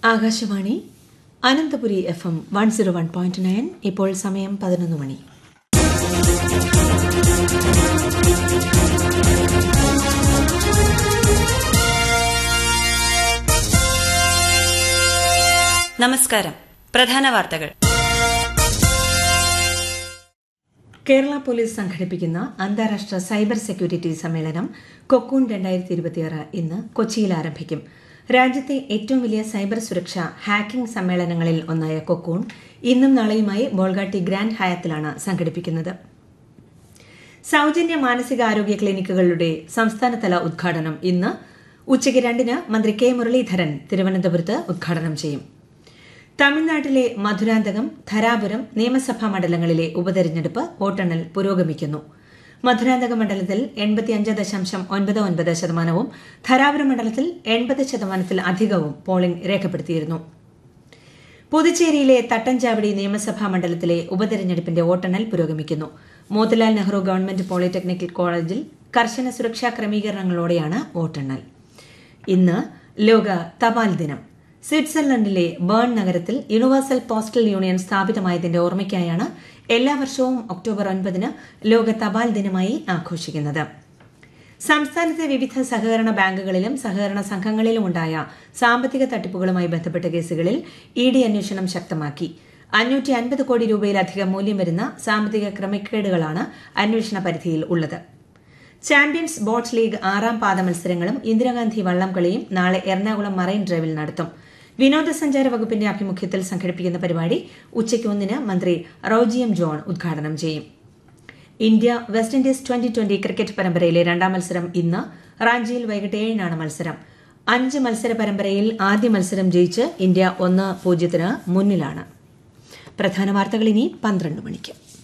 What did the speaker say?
Akashvani Ananthapuri F M one zero one point nine ഇപ്പോൾ സമയം പതിനൊന്ന് മണി നമസ്കാരം പ്രധാന വാർത്തകൾ കേരള പോലീസ് സംഘടിപ്പിക്കുന്ന അന്താരാഷ്ട്ര സൈബർ സെക്യൂരിറ്റി സമ്മേളനം കൊക്കൂൺ രണ്ടായിരത്തി ഇരുപത്തിയാറ് ഇന്ന് കൊച്ചിയിൽ ആരംഭിക്കും രാജ്യത്തെ ഏറ്റവും വലിയ സൈബർ സുരക്ഷ ഹാക്കിംഗ് സമ്മേളനങ്ങളിൽ ഒന്നായ കൊക്കൂൺ ഇന്നും നാളെയുമായി ബോൾഗാട്ടി ഗ്രാൻഡ് ഹയാത്തിലാണ് സംഘടിപ്പിക്കുന്നത് സൌജന്യ മാനസികാരോഗ്യ ക്ലിനിക്കുകളുടെ സംസ്ഥാനതല ഉദ്ഘാടനം ഇന്ന് ഉച്ചയ്ക്ക് രണ്ടിന് മന്ത്രി കെ മുരളീധരൻ തിരുവനന്തപുരത്ത് ഉദ്ഘാടനം ചെയ്യും തമിഴ്നാട്ടിലെ മധുരാന്തകം ധരാപുരം നിയമസഭാ മണ്ഡലങ്ങളിലെ ഉപതെരഞ്ഞെടുപ്പ് വോട്ടെണ്ണൽ പുരോഗമിക്കുന്നു മധുരാന്തകം മണ്ഡലത്തിൽ എൺപത്തിയഞ്ച് ദശാംശം ഒൻപത് ഒൻപത് ശതമാനവും ധരാപുരം മണ്ഡലത്തിൽ എൺപത് ശതമാനത്തിൽ അധികവും പോളിംഗ് രേഖപ്പെടുത്തിയിരുന്നു പുതുച്ചേരിയിലെ തട്ടഞ്ചാവടി നിയമസഭാ മണ്ഡലത്തിലെ ഉപതെരഞ്ഞെടുപ്പിന്റെ വോട്ടെണ്ണൽ പുരോഗമിക്കുന്നു മോത്തിലാൽ നെഹ്റു ഗവൺമെന്റ് പോളിടെക്നിക്കൽ കോളേജിൽ കർശന സുരക്ഷാ ക്രമീകരണങ്ങളോടെയാണ് വോട്ടെണ്ണൽ ഇന്ന് ലോക തപാൽ ദിനം സ്വിറ്റ്സർലൻഡിലെ ബേൺ നഗരത്തിൽ യൂണിവേഴ്സൽ പോസ്റ്റൽ യൂണിയൻ സ്ഥാപിതമായതിന്റെ ഓർമ്മയ്ക്കായാണ് എല്ലാ വർഷവും ഒക്ടോബർ ഒൻപതിന് ലോക തപാൽ ദിനമായി ആഘോഷിക്കുന്നത് സംസ്ഥാനത്തെ വിവിധ സഹകരണ ബാങ്കുകളിലും സഹകരണ സംഘങ്ങളിലും ഉണ്ടായ സാമ്പത്തിക തട്ടിപ്പുകളുമായി ബന്ധപ്പെട്ട കേസുകളിൽ ഇ ഡി അന്വേഷണം ശക്തമാക്കി അഞ്ഞൂറ്റി അൻപത് കോടി രൂപയിലധികം മൂല്യം വരുന്ന സാമ്പത്തിക ക്രമക്കേടുകളാണ് അന്വേഷണ പരിധിയിൽ ഉള്ളത് ചാമ്പ്യൻസ് ബോട്ട് ലീഗ് ആറാം പാദ മത്സരങ്ങളും ഇന്ദിരാഗാന്ധി വള്ളംകളിയും നാളെ എറണാകുളം മറൈൻ ഡ്രൈവിൽ നടത്തും വിനോദസഞ്ചാര വകുപ്പിന്റെ ആഭിമുഖ്യത്തിൽ സംഘടിപ്പിക്കുന്ന പരിപാടി ഉച്ചയ്ക്ക് ഒന്നിന് മന്ത്രി റോജിയം ജോൺ ഉദ്ഘാടനം ചെയ്യും India West Indies twenty twenty cricket പരമ്പരയിലെ രണ്ടാം മത്സരം ഇന്ന് റാഞ്ചിയിൽ വൈകിട്ട് ഏഴിനാണ് മത്സരം അഞ്ച് മത്സര പരമ്പരയിൽ ആദ്യ മത്സരം ജയിച്ച് ഇന്ത്യ ഒന്ന് പൂജ്യത്തിന് മുന്നിലാണ് പ്രധാന വാർത്തകൾ ഇനി പന്ത്രണ്ട് മണിക്ക്